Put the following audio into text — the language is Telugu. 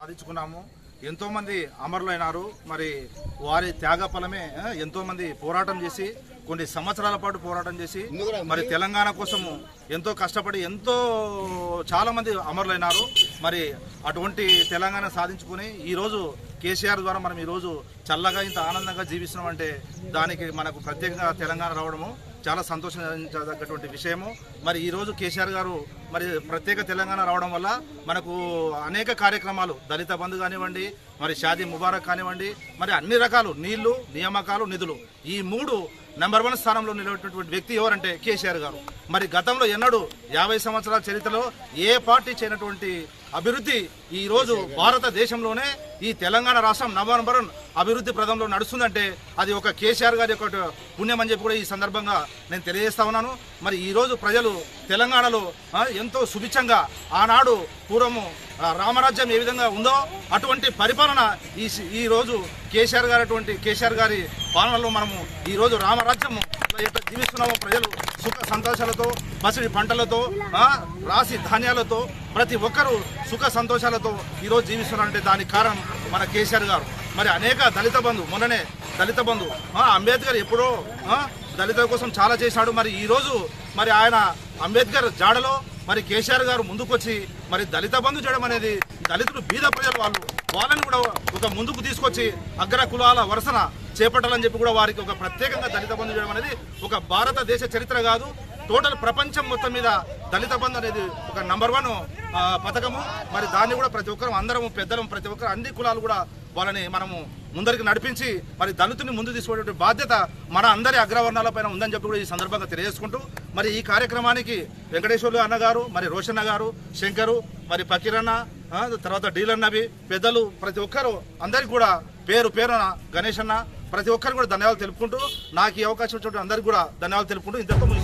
సాధించుకున్నాము ఎంతో మంది అమరులైనారు మరి వారి త్యాగ ఫలమే ఆ, ఎంతో మంది పోరాటం చేసి కొన్ని సంవత్సరాల పాటు పోరాటం చేసి మరి తెలంగాణ కోసము ఎంతో కష్టపడి ఎంతో చాలా మంది అమరులైనారు మరి అటువంటి తెలంగాణ సాధించుకుని ఈ రోజు కేసీఆర్ ద్వారా మనం ఈ రోజు చల్లగా ఇంత ఆనందంగా జీవిస్తున్నాం అంటే దానికి మనకు ప్రత్యేకంగా తెలంగాణ రావడము చాలా సంతోషించదగ్గటువంటి విషయము మరి ఈ రోజు కేసీఆర్ గారు మరి ప్రత్యేక తెలంగాణ రావడం వల్ల మనకు అనేక కార్యక్రమాలు దళిత బంధు కానివ్వండి మరి షాదీ ముబారక్ కానివ్వండి మరి అన్ని రకాలు నీళ్లు నియామకాలు నిధులు ఈ మూడు నెంబర్ వన్ స్థానంలో నిలబెట్టినటువంటి వ్యక్తి ఎవరంటే కేసీఆర్ గారు మరి గతంలో ఎన్నడూ యాభై సంవత్సరాల చరిత్రలో ఏ పార్టీ చేయనటువంటి అభివృద్ధి ఈ రోజు భారతదేశంలోనే ఈ తెలంగాణ రాష్ట్రం నవంబర్ అభివృద్ధి ప్రదంలో నడుస్తుందంటే అది ఒక కేసీఆర్ గారి యొక్క పుణ్యం అని చెప్పి కూడా ఈ సందర్భంగా నేను తెలియజేస్తా ఉన్నాను మరి ఈ రోజు ప్రజలు తెలంగాణలో ఆ, ఎంతో సుభిక్షంగా ఆనాడు పూర్వము ఆ, రామరాజ్యం ఏ విధంగా ఉందో అటువంటి పరిపాలన ఈ ఈ రోజు కేసీఆర్ గారి అటువంటి కేసీఆర్ గారి పాలనలో మనము ఈ రోజు రామరాజ్యము ఎట్లా జీవిస్తున్నామో ప్రజలు సుఖ సంతోషాలతో పసిడి పంటలతో ఆ, రాశి ధాన్యాలతో ప్రతి ఒక్కరూ సుఖ సంతోషాలతో ఈరోజు జీవిస్తున్నారంటే దానికి కారణం మన కేసీఆర్ గారు మరి అనేక దళిత బంధు మొన్ననే దళిత బంధు ఆ, అంబేద్కర్ ఎప్పుడో ఆ, దళితుల కోసం చాలా చేశాడు మరి ఈ రోజు మరి ఆయన అంబేద్కర్ జాడలో మరి కేసీఆర్ గారు ముందుకొచ్చి మరి దళిత బంధు చేయడం అనేది దళితులు బీద ప్రజలు వాళ్ళు వాళ్ళని కూడా ఒక ముందుకు తీసుకొచ్చి అగ్ర కులాల వరుసన చేపట్టాలని చెప్పి కూడా వారికి ఒక ప్రత్యేకంగా దళిత బంధు చేయడం అనేది ఒక భారతదేశ చరిత్ర కాదు టోటల్ ప్రపంచం మొత్తం మీద దళిత బంధు అనేది ఒక నంబర్ వన్ ఆ, పథకము మరి దాన్ని కూడా ప్రతి ఒక్కరు అందరం పెద్దలం ప్రతి ఒక్కరు అన్ని కులాలు కూడా వాళ్ళని మనము ముందరికి నడిపించి మరి దళితుని ముందు తీసుకునే బాధ్యత మన అందరి అగ్రవర్ణాల పైన ఉందని చెప్పి కూడా ఈ సందర్భంగా తెలియజేసుకుంటూ మరి ఈ కార్యక్రమానికి వెంకటేశ్వర్లు అన్నగారు మరి రోషన్న గారు శంకరు మరి పకీరన్న ఆ, తర్వాత డీలర్ నబి పెద్దలు ప్రతి ఒక్కరు అందరికి కూడా పేరు పేరున గణేష్ అన్న ప్రతి ఒక్కరు కూడా ధన్యవాదాలు తెలుపుకుంటూ నాకు ఈ అవకాశం ఇచ్చినటువంటి అందరికి కూడా ధన్యవాదాలు తెలుపుకుంటూ ఇంతకు